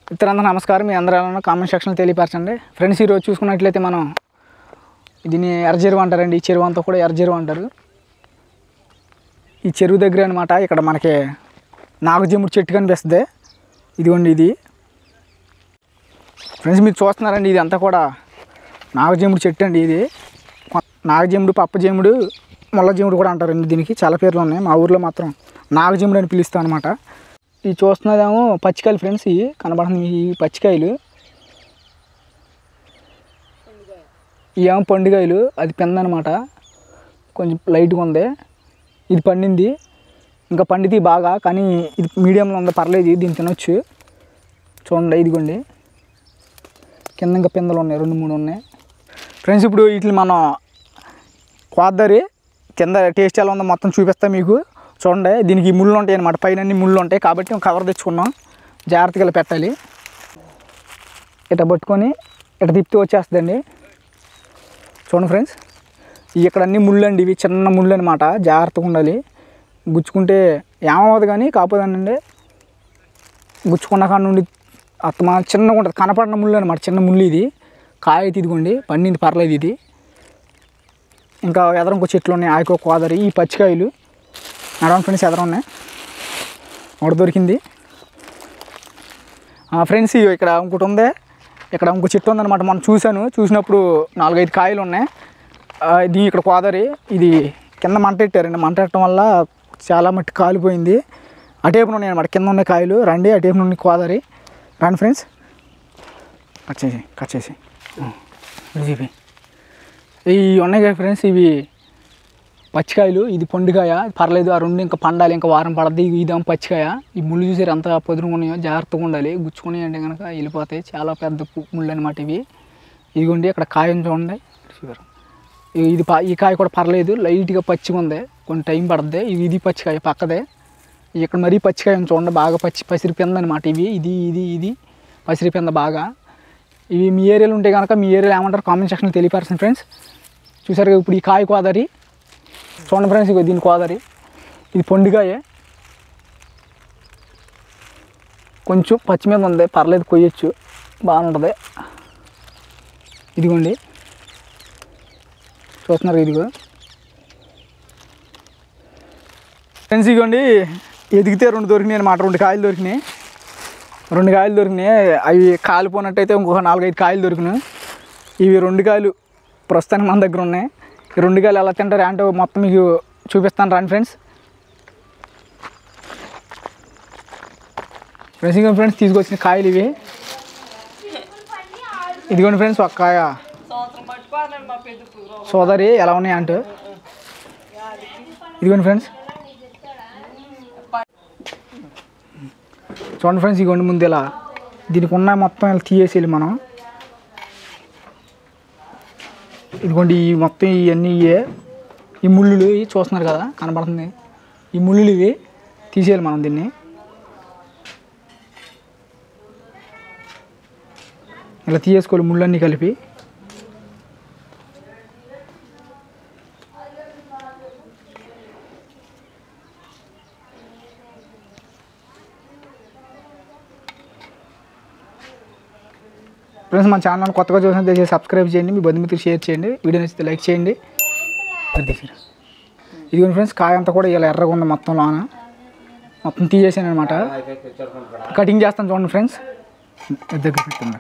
ఇతరందరూ నమస్కారం మీ అందరూ ఎలా కామెంట్ సెక్షన్లో తెలియపరచండి ఫ్రెండ్స్ ఈరోజు చూసుకున్నట్లయితే మనం దీన్ని ఎర్ర చెరువు అంటారండి ఈ చెరువు అంతా కూడా ఎర్ర చెరువు అంటారు ఈ చెరువు దగ్గర అనమాట ఇక్కడ మనకి నాగజముడు చెట్టు కనిపిస్తుంది ఇదిగోండి ఇది ఫ్రెండ్స్ మీరు చూస్తున్నారండి ఇది అంతా కూడా నాగజముడు చెట్టు అండి ఇది నాగజముడు పప్పజముడు ముల్లజముడు కూడా అంటారండి దీనికి చాలా పేర్లు ఉన్నాయి మా ఊర్లో మాత్రం నాగజముడు అని పిలుస్తాం అనమాట ఇది చూస్తున్నదేమో పచ్చికాయలు ఫ్రెండ్స్ ఇవి కనబడుతుంది ఈ పచ్చికాయలు ఇవేమో పండుగాయలు అది పెంద అనమాట కొంచెం లైట్గా ఉంది ఇది పండింది ఇంకా పండితే బాగా కానీ ఇది మీడియంలో ఉంది పర్లేదు దీన్ని తినొచ్చు చూడండి ఇదిగోండి కింద ఇంకా పిందలు ఉన్నాయి రెండు మూడు ఉన్నాయి ఫ్రెండ్స్ ఇప్పుడు వీటిని మనం కోద్దరి కింద టేస్ట్ ఎలా ఉందో మొత్తం చూపిస్తా మీకు చూడండి దీనికి ముళ్ళు ఉంటాయి అనమాట పైన అన్ని ముళ్ళు ఉంటాయి కాబట్టి మేము కవర్ తెచ్చుకున్నాం జాగ్రత్తగా ఇలా పెట్టాలి ఇట్లా పట్టుకొని ఇట్లా తిప్పితే వచ్చేస్తుందండి చూడండి ఫ్రెండ్స్ ఇవి ఇక్కడ అన్ని ముళ్ళు అండి ఇవి చిన్న ముళ్ళు అనమాట జాగ్రత్తగా ఉండాలి గుచ్చుకుంటే ఏమవుతుంది కానీ కాకపోతేనండి గుచ్చుకున్న కాడ నుండి అత్తమా చిన్నగా ఉంటుంది కనపడిన ముళ్ళు అనమాట చిన్న ముళ్ళు ఇది కాయ అయితే ఇదిగోండి పండింది పర్లేదు ఇది ఇంకా ఎదరం ఇంకో చెట్లు ఉన్నాయి ఆయికో కోదరి ఈ పచ్చికాయలు నడవని ఫ్రెండ్స్ ఎదరం ఉన్నాయి ఒకటి దొరికింది ఫ్రెండ్స్ ఇగో ఇక్కడ ఇంకోటి ఉంది ఇక్కడ ఇంకో చెట్టు ఉందన్నమాట మనం చూశాను చూసినప్పుడు నాలుగైదు కాయలు ఉన్నాయి ఆ, ఇది ఇక్కడ కోదరి ఇది కింద మంట పెట్టారండి మంట పెట్టడం వల్ల చాలా మట్టి కాలిపోయింది అటేపున ఉన్నాయి అనమాట కింద ఉన్న కాయలు రండి అటేపు నుండి కోదరి రండి ఫ్రెండ్స్ కట్ చేసి కట్ చేసి చూపి ఇవి ఉన్నాయి కదా ఫ్రెండ్స్ ఇవి పచ్చికాయలు ఇది పండుకాయ పర్లేదు ఆ రెండు ఇంకా పండాలి ఇంకా వారం పడద్ది ఇదేమో పచ్చికాయ ఈ ముళ్ళు చూసారు ఎంత పొదురుగా ఉన్నాయో జాగ్రత్తగా ఉండాలి గుచ్చుకుని అంటే కనుక వెళ్ళిపోతాయి చాలా పెద్ద పు- ముళ్ళు అనమాట ఇవి ఇదిగోండి అక్కడ కాయ ఉంది చూడండి చూసారు ఇ- ఇది పా- ఈ కాయ కూడా పర్లేదు లైట్గా పచ్చిగా ఉంది కొంచెం టైం పడుతుంది ఇది ఇది పచ్చికాయ పక్కదే ఇక్కడ మరీ పచ్చికాయ ఉంది చూడండి బాగా పచ్చి పసిరి పింద అనమాట ఇవి ఇది ఇది ఇది పసిరి పింద బాగా ఇవి మీ ఏరియాలో ఉంటే కనుక మీ ఏరియాలో ఏమంటారు కామెంట్ సెక్షన్లో తెలియపరచండి ఫ్రెండ్స్ చూసారు కదా ఇప్పుడు ఈ కాయ కోదరి చూడండి ఫ్రెండ్స్ ఇగో దీని కోదరి ఇది పండుగాయే కొంచెం పచ్చి మీద ఉంది పర్లేదు కొయ్యొచ్చు బాగుంటుంది ఇదిగోండి చూస్తున్నారు ఇదిగో ఫ్రెండ్స్ ఇదిగోండి ఎదిగితే రెండు దొరికినాయి అనమాట రెండు కాయలు దొరికినాయి రెండు కాయలు దొరికినాయి అవి కాలిపోయినట్టయితే ఇంకొక నాలుగైదు కాయలు దొరికినాయి ఇవి రెండు కాయలు ప్రస్తుతానికి మన దగ్గర ఉన్నాయి ఈ రెండు కాయలు ఎలా తింటారు అంటే మొత్తం మీకు చూపిస్తాను రండి ఫ్రెండ్స్ ఫ్రెండ్స్ ఇంకా ఫ్రెండ్స్ తీసుకొచ్చిన కాయలు ఇవి ఇదిగోండి ఫ్రెండ్స్ ఒక కాయ సోదరి ఎలా ఉన్నాయి అంటూ ఇదిగోండి ఫ్రెండ్స్ చూడండి ఫ్రెండ్స్ ఇదిగోండి ముందు ఇలా దీనికి ఉన్న మొత్తం ఇలా తీసేసేయాలి మనం ఇదిగోండి ఈ మొత్తం ఇవన్నీ ఇవే ఈ ముళ్ళులు ఇవి చూస్తున్నారు కదా కనబడుతుంది ఈ ముళ్ళులు ఇవి తీసేయాలి మనం దీన్ని ఇలా తీసేసుకోవాలి ముళ్ళన్నీ కలిపి ఫ్రెండ్స్ మన ఛానల్ కొత్తగా చూసిన దయచేసి సబ్స్క్రైబ్ చేయండి మీ బంధుమిత్రులు షేర్ చేయండి వీడియో నచ్చితే లైక్ చేయండి ఇదిగోండి ఫ్రెండ్స్ కాయ అంతా కూడా ఇలా ఎర్రగా ఉంది మొత్తం లోన మొత్తం తీసేసాను అనమాట కటింగ్ చేస్తాను చూడండి ఫ్రెండ్స్ దగ్గర పెట్టుకుందా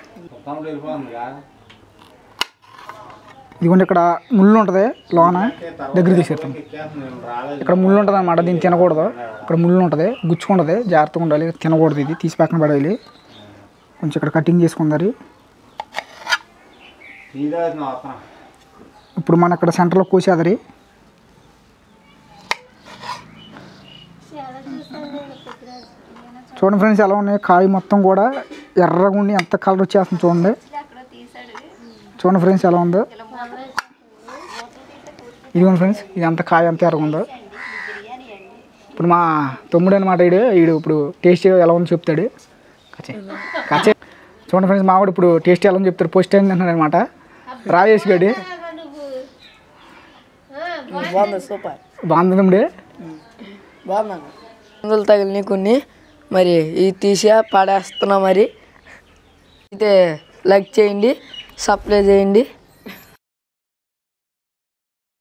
ఇదిగోండి ఇక్కడ ముళ్ళు ఉంటుంది లోన దగ్గర తీసేస్తాం ఇక్కడ ముళ్ళు ఉంటుంది అనమాట దీన్ని తినకూడదు ఇక్కడ ముళ్ళు ఉంటుంది గుచ్చుకుంటుంది జాగ్రత్తగా ఉండాలి తినకూడదు ఇది తీసి పక్కన పడేయాలి కొంచెం ఇక్కడ కటింగ్ చేసుకుందారి ఇప్పుడు మన ఇక్కడ సెంటర్లో కోసేదరి చూడండి ఫ్రెండ్స్ ఎలా ఉన్నాయి కాయ మొత్తం కూడా ఎర్రగా ఉండి ఎంత కలర్ వచ్చేస్తుంది చూడండి చూడండి ఫ్రెండ్స్ ఎలా ఉందో ఇదిగోండి ఫ్రెండ్స్ ఇది ఎంత కాయ ఎంత ఎర్రగా ఉందో ఇప్పుడు మా తమ్ముడు అనమాట వీడు వీడు ఇప్పుడు టేస్ట్ ఎలా ఉందో చెప్తాడు కచ్చే కచ్చే చూడండి ఫ్రెండ్స్ మావాడు ఇప్పుడు టేస్ట్ ఎలా ఉందో చెప్తాడు పోస్ట్ అయింది అంటున్నాడు అనమాట రాజేష్ గడి బాగుంది సూపర్ బాగుంది తమ్ముడు బాగుంది మందులు తగిలినాయి కొన్ని మరి ఇది తీసి పడేస్తున్నా మరి అయితే లైక్ చేయండి సప్లై చేయండి